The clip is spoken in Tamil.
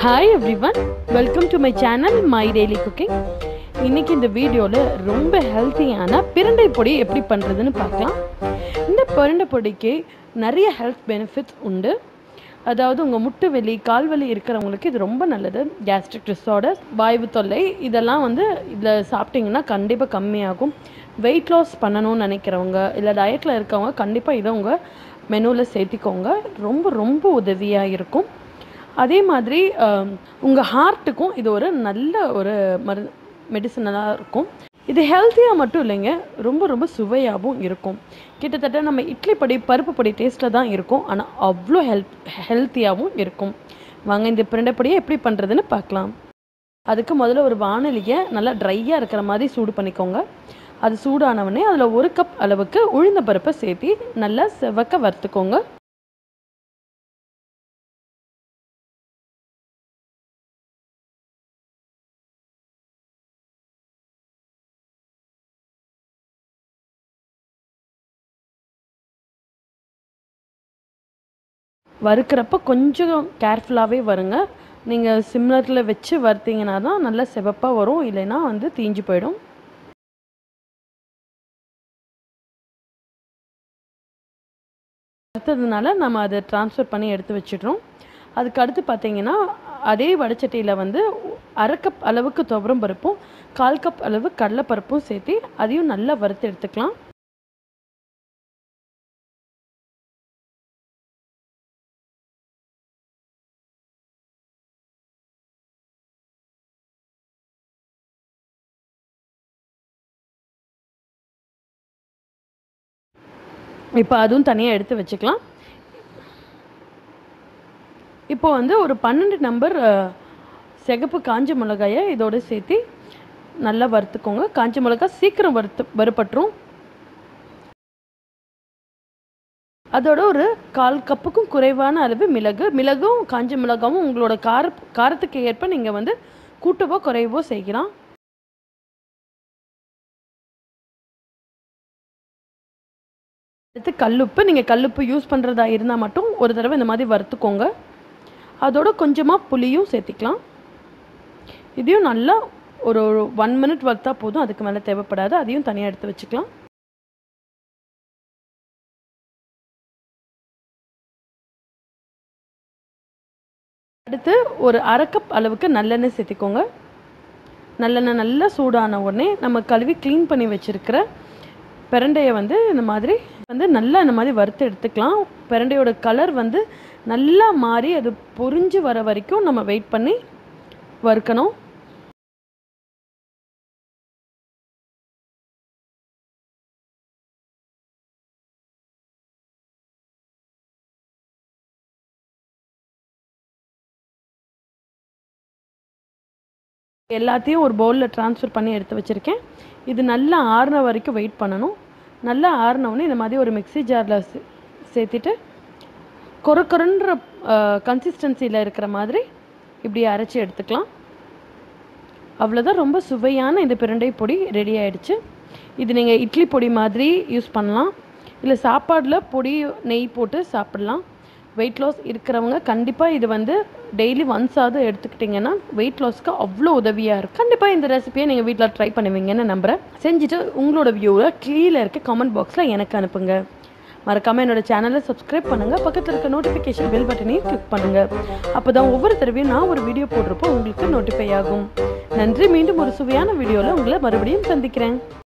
hi everyone welcome to my channel my daily cooking இன்னைக்கு இந்த வீடியோவில் ரொம்ப ஹெல்த்தியான பிரண்டை பொடி எப்படி பண்ணுறதுன்னு பார்க்கலாம் இந்த பிரண்டை பொடிக்கு நிறைய ஹெல்த் பெனிஃபிட்ஸ் உண்டு அதாவது உங்கள் முட்டு வலி கால் வலி இருக்கிறவங்களுக்கு இது ரொம்ப நல்லது கேஸ்ட்ரிக் டிஸார்டர் வாய்வு தொல்லை இதெல்லாம் வந்து இதில் சாப்பிட்டிங்கன்னா கண்டிப்பாக கம்மியாகும் வெயிட் லாஸ் பண்ணணும்னு நினைக்கிறவங்க இல்லை டயட்டில் இருக்கவங்க கண்டிப்பாக இதை உங்கள் மெனுவில் சேர்த்திக்கோங்க ரொம்ப ரொம்ப உதவியாக இருக்கும் அதே மாதிரி உங்கள் ஹார்ட்டுக்கும் இது ஒரு நல்ல ஒரு மரு மெடிசனலாக இருக்கும் இது ஹெல்த்தியாக மட்டும் இல்லைங்க ரொம்ப ரொம்ப சுவையாகவும் இருக்கும் கிட்டத்தட்ட நம்ம இட்லி பொடி பருப்பு பொடி டேஸ்ட்டில் தான் இருக்கும் ஆனால் அவ்வளோ ஹெல்த் ஹெல்த்தியாகவும் இருக்கும் வாங்க இந்த பிரண்டை பொடியை எப்படி பண்ணுறதுன்னு பார்க்கலாம் அதுக்கு முதல்ல ஒரு வானொலியை நல்லா ட்ரையாக இருக்கிற மாதிரி சூடு பண்ணிக்கோங்க அது சூடானவொடனே அதில் ஒரு கப் அளவுக்கு உளுந்த பருப்பை சேர்த்தி நல்லா செவக்க வறுத்துக்கோங்க வறுக்கிறப்ப கொஞ்சம் கேர்ஃபுல்லாகவே வருங்க நீங்கள் சிம்லரில் வச்சு வறுத்தீங்கன்னா தான் நல்லா செவப்பாக வரும் இல்லைன்னா வந்து தீஞ்சு போயிடும் வறுத்ததுனால நம்ம அதை ட்ரான்ஸ்ஃபர் பண்ணி எடுத்து வச்சிடுறோம் அதுக்கு அடுத்து பார்த்தீங்கன்னா அதே வடச்சட்டியில் வந்து அரை கப் அளவுக்கு துவரம் பருப்பும் கால் கப் அளவு கடலைப்பருப்பும் சேர்த்து அதையும் நல்லா வறுத்து எடுத்துக்கலாம் இப்போ அதுவும் தனியாக எடுத்து வச்சுக்கலாம் இப்போ வந்து ஒரு பன்னெண்டு நம்பர் சிகப்பு காஞ்ச மிளகாயை இதோடு சேர்த்து நல்லா வறுத்துக்கோங்க காஞ்ச மிளகாய் சீக்கிரம் வறுத்து வறுப்பட்டுரும் அதோட ஒரு கால் கப்புக்கும் குறைவான அளவு மிளகு மிளகும் காஞ்ச மிளகாவும் உங்களோட கார காரத்துக்கு ஏற்ப நீங்கள் வந்து கூட்டவோ குறைவோ செய்யலாம் அடுத்து கல்லுப்பு நீங்கள் கல்லுப்பு யூஸ் பண்ணுறதா இருந்தால் மட்டும் ஒரு தடவை இந்த மாதிரி வறுத்துக்கோங்க அதோட கொஞ்சமாக புளியும் சேர்த்திக்கலாம் இதையும் நல்லா ஒரு ஒன் மினிட் வறுத்தா போதும் அதுக்கு மேலே தேவைப்படாது அதையும் தனியாக எடுத்து வச்சுக்கலாம் அடுத்து ஒரு அரை கப் அளவுக்கு நல்லெண்ணெய் சேர்த்திக்கோங்க நல்லெண்ணெய் நல்லா சூடான உடனே நம்ம கழுவி க்ளீன் பண்ணி வச்சுருக்கிற பிரண்டையை வந்து இந்த மாதிரி வந்து நல்லா இந்த மாதிரி வறுத்து எடுத்துக்கலாம் பிரண்டையோட கலர் வந்து நல்லா மாறி அது பொரிஞ்சு வர வரைக்கும் நம்ம வெயிட் பண்ணி வறுக்கணும் எல்லாத்தையும் ஒரு பவுலில் ட்ரான்ஸ்ஃபர் பண்ணி எடுத்து வச்சுருக்கேன் இது நல்லா ஆறுன வரைக்கும் வெயிட் பண்ணணும் நல்லா ஆறினவுடனே இந்த மாதிரி ஒரு மிக்சி ஜாரில் சேர்த்திட்டு கொர கொரன்ற கன்சிஸ்டன்சியில் இருக்கிற மாதிரி இப்படி அரைச்சி எடுத்துக்கலாம் அவ்வளோதான் ரொம்ப சுவையான இந்த பிரண்டை பொடி ரெடி ஆகிடுச்சு இது நீங்கள் இட்லி பொடி மாதிரி யூஸ் பண்ணலாம் இல்லை சாப்பாடில் பொடி நெய் போட்டு சாப்பிட்லாம் வெயிட் லாஸ் இருக்கிறவங்க கண்டிப்பாக இது வந்து டெய்லி ஒன்ஸாவது எடுத்துக்கிட்டிங்கன்னா வெயிட் லாஸ்க்கு அவ்வளோ உதவியாக இருக்கும் கண்டிப்பாக இந்த ரெசிபியை நீங்கள் வீட்டில் ட்ரை பண்ணுவீங்கன்னு நம்புகிறேன் செஞ்சுட்டு உங்களோட வியூவை கீழே இருக்க கமெண்ட் பாக்ஸில் எனக்கு அனுப்புங்க மறக்காமல் என்னோடய சேனலை சப்ஸ்கிரைப் பண்ணுங்கள் பக்கத்தில் இருக்க நோட்டிஃபிகேஷன் பெல் பட்டனையும் கிளிக் பண்ணுங்கள் அப்போ தான் ஒவ்வொரு தடவையும் நான் ஒரு வீடியோ போடுறப்போ உங்களுக்கு நோட்டிஃபை ஆகும் நன்றி மீண்டும் ஒரு சுவையான வீடியோவில் உங்களை மறுபடியும் சந்திக்கிறேன்